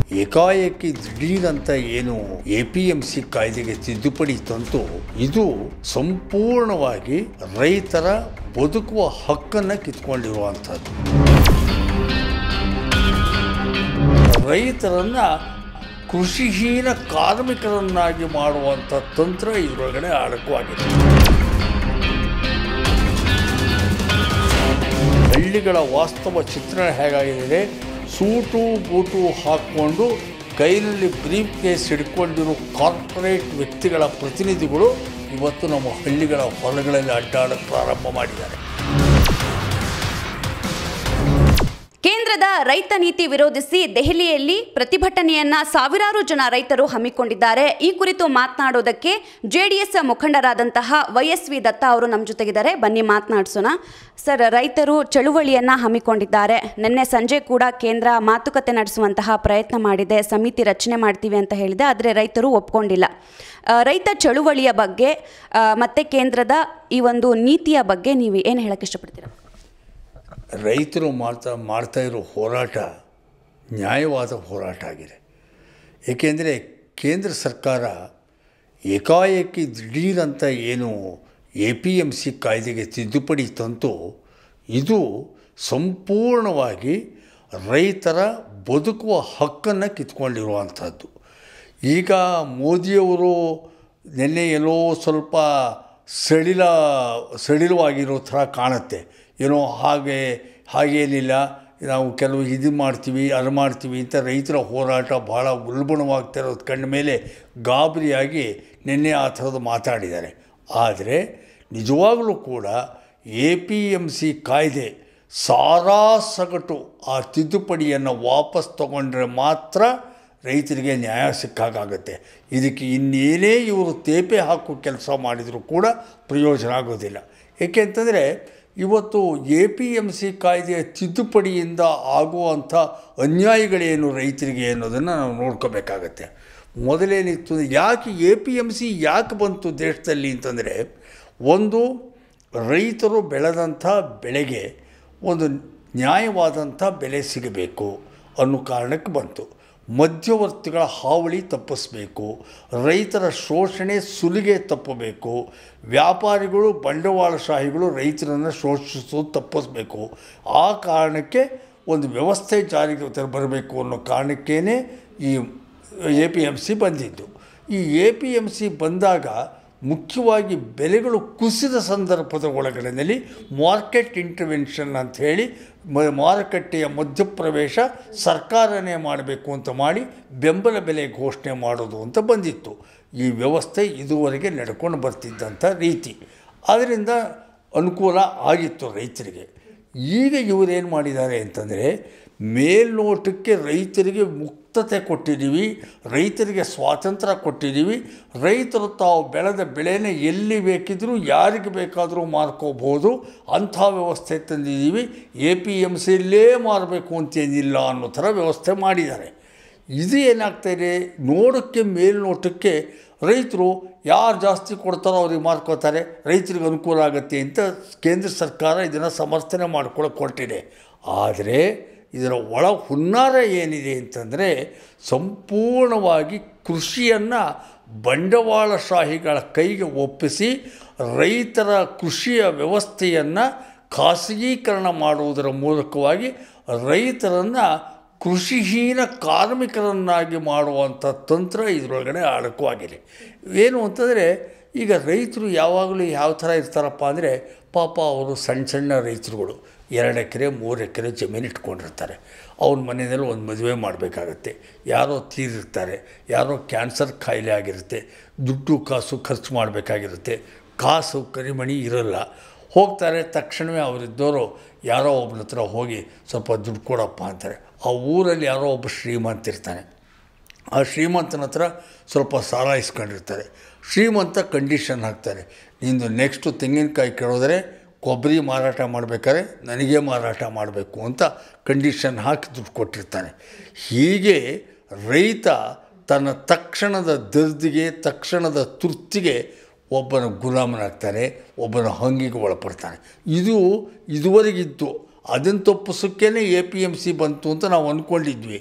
ಏಕಾಏಕಿ ದಿಢೀರಂತ ಏನು ಎ ಪಿ ಎಂ ಸಿ ಕಾಯ್ದೆಗೆ ತಿದ್ದುಪಡಿ ತಂತು ಇದು ಸಂಪೂರ್ಣವಾಗಿ ರೈತರ ಬದುಕುವ ಹಕ್ಕನ್ನು ಕಿತ್ಕೊಂಡಿರುವಂಥದ್ದು ರೈತರನ್ನ ಕೃಷಿಹೀನ ಕಾರ್ಮಿಕರನ್ನಾಗಿ ಮಾಡುವಂಥ ತಂತ್ರ ಇದರೊಳಗಡೆ ಅಡಕವಾಗಿದೆ ಹಳ್ಳಿಗಳ ವಾಸ್ತವ ಚಿತ್ರಣ ಹೇಗಾಗಿದೆ ಸೂಟು ಬೂಟು ಹಾಕ್ಕೊಂಡು ಕೈನಲ್ಲಿ ಬ್ರೀಫ್ ಕೇಸ್ ಹಿಡ್ಕೊಂಡಿರೋ ಕಾರ್ಪೊರೇಟ್ ವ್ಯಕ್ತಿಗಳ ಪ್ರತಿನಿಧಿಗಳು ಇವತ್ತು ನಮ್ಮ ಹಳ್ಳಿಗಳ ಹೊಲಗಳಲ್ಲಿ ಅಡ್ಡಾಡಕ್ಕೆ ಪ್ರಾರಂಭ ಮಾಡಿದ್ದಾರೆ ಕೇಂದ್ರದ ರೈತ ನೀತಿ ವಿರೋಧಿಸಿ ದೆಹಲಿಯಲ್ಲಿ ಪ್ರತಿಭಟನೆಯನ್ನ ಸಾವಿರಾರು ಜನ ರೈತರು ಹಮ್ಮಿಕೊಂಡಿದ್ದಾರೆ ಈ ಕುರಿತು ಮಾತನಾಡೋದಕ್ಕೆ ಜೆಡಿಎಸ್ ಮುಖಂಡರಾದಂತಹ ವೈಎಸ್ವಿ ದತ್ತ ಅವರು ನಮ್ಮ ಜೊತೆಗಿದ್ದಾರೆ ಬನ್ನಿ ಮಾತನಾಡಿಸೋಣ ಸರ್ ರೈತರು ಚಳುವಳಿಯನ್ನ ಹಮ್ಮಿಕೊಂಡಿದ್ದಾರೆ ನಿನ್ನೆ ಸಂಜೆ ಕೂಡ ಕೇಂದ್ರ ಮಾತುಕತೆ ನಡೆಸುವಂತಹ ಪ್ರಯತ್ನ ಮಾಡಿದೆ ಸಮಿತಿ ರಚನೆ ಮಾಡ್ತೀವಿ ಅಂತ ಹೇಳಿದೆ ಆದರೆ ರೈತರು ಒಪ್ಕೊಂಡಿಲ್ಲ ಆ, ರೈತ ಚಳುವಳಿಯ ಬಗ್ಗೆ ಆ, ಮತ್ತೆ ಕೇಂದ್ರದ ಈ ಒಂದು ನೀತಿಯ ಬಗ್ಗೆ ನೀವು ಏನು ಹೇಳಕ್ಕೆ ಇಷ್ಟಪಡ್ತೀರಾ ರೈತರು ಮಾಡ್ತಾ ಮಾಡ್ತಾ ಇರೋ ಹೋರಾಟ ನ್ಯಾಯವಾದ ಹೋರಾಟ ಆಗಿದೆ ಏಕೆಂದರೆ ಕೇಂದ್ರ ಸರ್ಕಾರ ಏಕಾಏಕಿ ದಿಢೀರಂತ ಏನು ಎ ಪಿ ಎಮ್ ಸಿ ಕಾಯ್ದೆಗೆ ತಿದ್ದುಪಡಿ ತಂತು ಇದು ಸಂಪೂರ್ಣವಾಗಿ ರೈತರ ಬದುಕುವ ಹಕ್ಕನ್ನು ಕಿತ್ಕೊಂಡಿರುವಂಥದ್ದು ಈಗ ಮೋದಿಯವರು ನಿನ್ನೆ ಎಲ್ಲೋ ಸ್ವಲ್ಪ ಸಡಿಲ ಸಡಿಲವಾಗಿರೋ ಥರ ಕಾಣುತ್ತೆ ಏನೋ ಹಾಗೆ ಹಾಗೇನಿಲ್ಲ ನಾವು ಕೆಲವು ಇದು ಮಾಡ್ತೀವಿ ಅದು ಮಾಡ್ತೀವಿ ಅಂತ ರೈತರ ಹೋರಾಟ ಭಾಳ ಉಲ್ಬಣವಾಗ್ತಿರೋದು ಕಂಡ ಮೇಲೆ ಗಾಬರಿಯಾಗಿ ನಿನ್ನೆ ಆ ಥರದ್ದು ಮಾತಾಡಿದ್ದಾರೆ ಆದರೆ ನಿಜವಾಗಲೂ ಕೂಡ ಎ ಪಿ ಎಮ್ ಸಿ ಕಾಯ್ದೆ ಸಾರಾ ಸಗಟು ಆ ತಿದ್ದುಪಡಿಯನ್ನು ವಾಪಸ್ ತಗೊಂಡ್ರೆ ಮಾತ್ರ ರೈತರಿಗೆ ನ್ಯಾಯ ಸಿಕ್ಕಾಗುತ್ತೆ ಇದಕ್ಕೆ ಇನ್ನೇನೇ ಇವರು ತೇಪೆ ಹಾಕೋ ಕೆಲಸ ಮಾಡಿದರೂ ಕೂಡ ಪ್ರಯೋಜನ ಆಗೋದಿಲ್ಲ ಏಕೆಂತಂದರೆ ಇವತ್ತು ಎ ಪಿ ಎಮ್ ಸಿ ಕಾಯ್ದೆಯ ತಿದ್ದುಪಡಿಯಿಂದ ಆಗುವಂಥ ಅನ್ಯಾಯಗಳೇನು ರೈತರಿಗೆ ಅನ್ನೋದನ್ನು ನಾವು ನೋಡ್ಕೋಬೇಕಾಗತ್ತೆ ಮೊದಲೇನಿತ್ತು ಯಾಕೆ ಎ ಪಿ ಎಮ್ ಸಿ ಯಾಕೆ ಬಂತು ದೇಶದಲ್ಲಿ ಅಂತಂದರೆ ಒಂದು ರೈತರು ಬೆಳೆದಂಥ ಬೆಳೆಗೆ ಒಂದು ನ್ಯಾಯವಾದಂಥ ಬೆಲೆ ಸಿಗಬೇಕು ಅನ್ನೋ ಕಾರಣಕ್ಕೆ ಬಂತು ಮಧ್ಯವರ್ತಿಗಳ ಹಾವಳಿ ತಪ್ಪಿಸಬೇಕು ರೈತರ ಶೋಷಣೆ ಸುಲಿಗೆ ತಪ್ಪಬೇಕು ವ್ಯಾಪಾರಿಗಳು ಬಂಡವಾಳಶಾಹಿಗಳು ರೈತರನ್ನು ಶೋಷಿಸೋದು ತಪ್ಪಿಸಬೇಕು ಆ ಕಾರಣಕ್ಕೆ ಒಂದು ವ್ಯವಸ್ಥೆ ಜಾರಿಗೆ ತರ- ಬರಬೇಕು ಅನ್ನೋ ಕಾರಣಕ್ಕೇ ಈ ಎ ಪಿ ಎಮ್ ಸಿ ಬಂದಿದ್ದು ಈ ಎ ಪಿ ಎಮ್ ಸಿ ಬಂದಾಗ ಮುಖ್ಯವಾಗಿ ಬೆಲೆಗಳು ಕುಸಿದ ಸಂದರ್ಭದ ಒಳಗಡೆಯಲ್ಲಿ ಮಾರ್ಕೆಟ್ ಇಂಟರ್ವೆನ್ಷನ್ ಅಂತ ಹೇಳಿ ಮ ಮಾರುಕಟ್ಟೆಯ ಮಧ್ಯಪ್ರವೇಶ ಸರ್ಕಾರನೇ ಮಾಡಬೇಕು ಅಂತ ಮಾಡಿ ಬೆಂಬಲ ಬೆಲೆ ಘೋಷಣೆ ಮಾಡೋದು ಅಂತ ಬಂದಿತ್ತು ಈ ವ್ಯವಸ್ಥೆ ಇದುವರೆಗೆ ನಡ್ಕೊಂಡು ಬರ್ತಿದ್ದಂಥ ರೀತಿ ಅದರಿಂದ ಅನುಕೂಲ ಆಗಿತ್ತು ರೈತರಿಗೆ ಈಗ ಇವರೇನು ಮಾಡಿದ್ದಾರೆ ಅಂತಂದರೆ ಮೇಲ್ನೋಟಕ್ಕೆ ರೈತರಿಗೆ ಮುಕ್ತತೆ ಕೊಟ್ಟಿದ್ದೀವಿ ರೈತರಿಗೆ ಸ್ವಾತಂತ್ರ್ಯ ಕೊಟ್ಟಿದ್ದೀವಿ ರೈತರು ತಾವು ಬೆಳೆದ ಬೆಳೆನ ಎಲ್ಲಿ ಬೇಕಿದ್ರೂ ಯಾರಿಗೆ ಬೇಕಾದರೂ ಮಾರ್ಕೋಬೋದು ಅಂಥ ವ್ಯವಸ್ಥೆ ತಂದಿದ್ದೀವಿ ಎ ಪಿ ಎಮ್ ಸಿಯಲ್ಲೇ ಮಾರಬೇಕು ಅಂತೇನಿಲ್ಲ ಅನ್ನೋ ಥರ ವ್ಯವಸ್ಥೆ ಮಾಡಿದ್ದಾರೆ ಇದು ಏನಾಗ್ತಾಯಿದೆ ನೋಡೋಕ್ಕೆ ಮೇಲ್ನೋಟಕ್ಕೆ ರೈತರು ಯಾರು ಜಾಸ್ತಿ ಕೊಡ್ತಾರೋ ಅವ್ರಿಗೆ ಮಾರ್ಕೋತಾರೆ ರೈತರಿಗೆ ಅನುಕೂಲ ಆಗುತ್ತೆ ಅಂತ ಕೇಂದ್ರ ಸರ್ಕಾರ ಇದನ್ನು ಸಮರ್ಥನೆ ಮಾಡ್ಕೊಳ್ಳೋಕೆ ಹೊರಟಿದೆ ಆದರೆ ಇದರ ಒಳ ಹುನ್ನಾರ ಏನಿದೆ ಅಂತಂದರೆ ಸಂಪೂರ್ಣವಾಗಿ ಕೃಷಿಯನ್ನು ಬಂಡವಾಳಶಾಹಿಗಳ ಕೈಗೆ ಒಪ್ಪಿಸಿ ರೈತರ ಕೃಷಿಯ ವ್ಯವಸ್ಥೆಯನ್ನು ಖಾಸಗೀಕರಣ ಮಾಡುವುದರ ಮೂಲಕವಾಗಿ ರೈತರನ್ನು ಕೃಷಿಹೀನ ಕಾರ್ಮಿಕರನ್ನಾಗಿ ಮಾಡುವಂಥ ತಂತ್ರ ಇದರೊಳಗಡೆ ಅಡಕವಾಗಿದೆ ಏನು ಅಂತಂದರೆ ಈಗ ರೈತರು ಯಾವಾಗಲೂ ಯಾವ ಥರ ಇರ್ತಾರಪ್ಪ ಅಂದರೆ ಪಾಪ ಅವರು ಸಣ್ಣ ಸಣ್ಣ ರೈತರುಗಳು ಎರಡು ಎಕರೆ ಮೂರು ಎಕರೆ ಜಮೀನು ಇಟ್ಕೊಂಡಿರ್ತಾರೆ ಅವ್ರ ಮನೆಯಲ್ಲಿ ಒಂದು ಮದುವೆ ಮಾಡಬೇಕಾಗತ್ತೆ ಯಾರೋ ತೀರಿರ್ತಾರೆ ಯಾರೋ ಕ್ಯಾನ್ಸರ್ ಕಾಯಿಲೆ ಆಗಿರುತ್ತೆ ದುಡ್ಡು ಕಾಸು ಖರ್ಚು ಮಾಡಬೇಕಾಗಿರುತ್ತೆ ಕಾಸು ಕರಿಮಣಿ ಇರಲ್ಲ ಹೋಗ್ತಾರೆ ತಕ್ಷಣವೇ ಅವರಿದ್ದವರು ಯಾರೋ ಒಬ್ಬನ ಹತ್ರ ಹೋಗಿ ಸ್ವಲ್ಪ ದುಡ್ಡು ಕೊಡಪ್ಪ ಅಂತಾರೆ ಆ ಊರಲ್ಲಿ ಯಾರೋ ಒಬ್ಬ ಶ್ರೀಮಂತ ಇರ್ತಾನೆ ಆ ಶ್ರೀಮಂತನ ಹತ್ರ ಸ್ವಲ್ಪ ಸಾಲ ಇಸ್ಕೊಂಡಿರ್ತಾರೆ ಶ್ರೀಮಂತ ಕಂಡೀಷನ್ ಹಾಕ್ತಾರೆ ನಿಂದು ನೆಕ್ಸ್ಟು ತೆಂಗಿನಕಾಯಿ ಕೇಳೋದ್ರೆ ಕೊಬ್ಬರಿ ಮಾರಾಟ ಮಾಡಬೇಕಾದ್ರೆ ನನಗೆ ಮಾರಾಟ ಮಾಡಬೇಕು ಅಂತ ಕಂಡೀಷನ್ ಹಾಕಿ ದುಡ್ಡು ಕೊಟ್ಟಿರ್ತಾನೆ ಹೀಗೆ ರೈತ ತನ್ನ ತಕ್ಷಣದ ದರ್ದಿಗೆ ತಕ್ಷಣದ ತುರ್ತಿಗೆ ಒಬ್ಬನ ಗುಲಾಮನಾಗ್ತಾನೆ ಒಬ್ಬನ ಹಂಗಿಗೆ ಒಳಪಡ್ತಾನೆ ಇದು ಇದುವರೆಗಿತ್ತು ಅದನ್ನು ತಪ್ಪಿಸೋಕ್ಕೇ ಎ ಪಿ ಎಮ್ ಸಿ ಬಂತು ಅಂತ ನಾವು ಅಂದ್ಕೊಂಡಿದ್ವಿ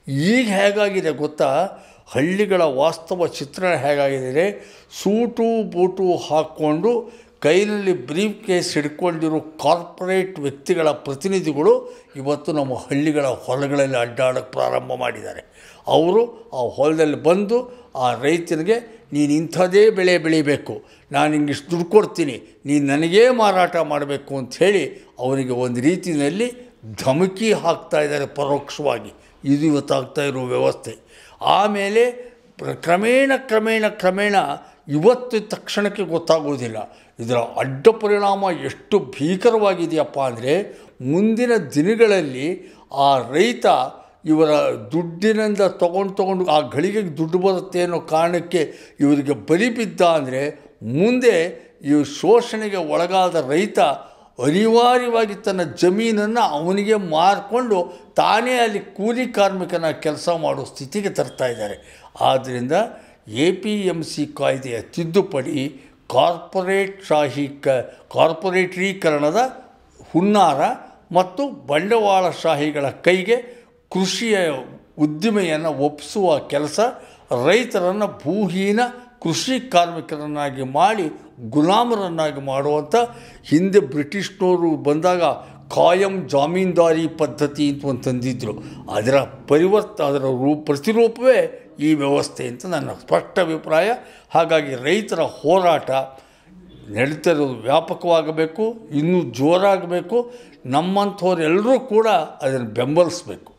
ಈಗ ಹೇಗಾಗಿದೆ ಗೊತ್ತಾ ಹಳ್ಳಿಗಳ ವಾಸ್ತವ ಚಿತ್ರಣ ಹೇಗಾಗಿದೆ ಸೂಟು ಬೂಟು ಹಾಕ್ಕೊಂಡು ಕೈನಲ್ಲಿ ಬ್ರೀಫ್ ಕೇಸ್ ಹಿಡ್ಕೊಂಡಿರೋ ಕಾರ್ಪೊರೇಟ್ ವ್ಯಕ್ತಿಗಳ ಪ್ರತಿನಿಧಿಗಳು ಇವತ್ತು ನಮ್ಮ ಹಳ್ಳಿಗಳ ಹೊಲಗಳಲ್ಲಿ ಅಡ್ಡಾಡೋಕ್ಕೆ ಪ್ರಾರಂಭ ಮಾಡಿದ್ದಾರೆ ಅವರು ಆ ಹೊಲದಲ್ಲಿ ಬಂದು ಆ ರೈತನಿಗೆ ನೀನು ಇಂಥದೇ ಬೆಳೆ ಬೆಳಿಬೇಕು ನಾನು ಹಿಂಗಿಷ್ಟು ದುಡ್ಡು ಕೊಡ್ತೀನಿ ನೀನು ನನಗೇ ಮಾರಾಟ ಮಾಡಬೇಕು ಅಂಥೇಳಿ ಅವನಿಗೆ ಒಂದು ರೀತಿಯಲ್ಲಿ ಧಮಕಿ ಹಾಕ್ತಾ ಇದ್ದಾರೆ ಪರೋಕ್ಷವಾಗಿ ಇದು ಇವತ್ತಾಗ್ತಾ ಇರೋ ವ್ಯವಸ್ಥೆ ಆಮೇಲೆ ಪ್ರ- ಕ್ರಮೇಣ ಕ್ರಮೇಣ ಕ್ರಮೇಣ ಇವತ್ತು ತಕ್ಷಣಕ್ಕೆ ಗೊತ್ತಾಗೋದಿಲ್ಲ ಇದರ ಅಡ್ಡ ಪರಿಣಾಮ ಎಷ್ಟು ಭೀಕರವಾಗಿದೆಯಪ್ಪ ಅಂದರೆ ಮುಂದಿನ ದಿನಗಳಲ್ಲಿ ಆ ರೈತ ಇವರ ದುಡ್ಡಿನಿಂದ ತೊಗೊಂಡು ತೊಗೊಂಡು ಆ ಗಳಿಗೆಗೆ ದುಡ್ಡು ಬರುತ್ತೆ ಅನ್ನೋ ಕಾರಣಕ್ಕೆ ಇವರಿಗೆ ಬಲಿ ಬಿದ್ದ ಅಂದರೆ ಮುಂದೆ ಈ ಶೋಷಣೆಗೆ ಒಳಗಾದ ರೈತ ಅನಿವಾರ್ಯವಾಗಿ ತನ್ನ ಜಮೀನನ್ನು ಅವನಿಗೆ ಮಾರಿಕೊಂಡು ತಾನೇ ಅಲ್ಲಿ ಕೂಲಿ ಕಾರ್ಮಿಕನ ಕೆಲಸ ಮಾಡೋ ಸ್ಥಿತಿಗೆ ತರ್ತಾ ಇದ್ದಾರೆ ಆದ್ದರಿಂದ ಎ ಪಿ ಎಮ್ ಸಿ ಕಾಯ್ದೆಯ ತಿದ್ದುಪಡಿ ಕಾರ್ಪೊರೇಟ್ ಶಾಹಿ ಕ ಕಾರ್ಪೊರೇಟ್ರೀಕರಣದ ಹುನ್ನಾರ ಮತ್ತು ಬಂಡವಾಳಶಾಹಿಗಳ ಕೈಗೆ ಕೃಷಿಯ ಉದ್ದಿಮೆಯನ್ನು ಒಪ್ಪಿಸುವ ಕೆಲಸ ರೈತರನ್ನು ಭೂಹೀನ ಕೃಷಿ ಕಾರ್ಮಿಕರನ್ನಾಗಿ ಮಾಡಿ ಗುಲಾಮರನ್ನಾಗಿ ಮಾಡುವಂಥ ಹಿಂದೆ ಬ್ರಿಟಿಷ್ನವರು ಬಂದಾಗ ಕಾಯಂ ಜಾಮೀನ್ದಾರಿ ಪದ್ಧತಿ ಅಂತ ಒಂದು ತಂದಿದ್ದರು ಅದರ ಪರಿವರ್ತ ಅದರ ರೂಪ ಪ್ರತಿರೂಪವೇ ಈ ವ್ಯವಸ್ಥೆ ಅಂತ ನನ್ನ ಸ್ಪಷ್ಟ ಅಭಿಪ್ರಾಯ ಹಾಗಾಗಿ ರೈತರ ಹೋರಾಟ ನಡೀತಿರೋದು ವ್ಯಾಪಕವಾಗಬೇಕು ಇನ್ನೂ ಜೋರಾಗಬೇಕು ನಮ್ಮಂಥವ್ರೆಲ್ಲರೂ ಕೂಡ ಅದನ್ನು ಬೆಂಬಲಿಸಬೇಕು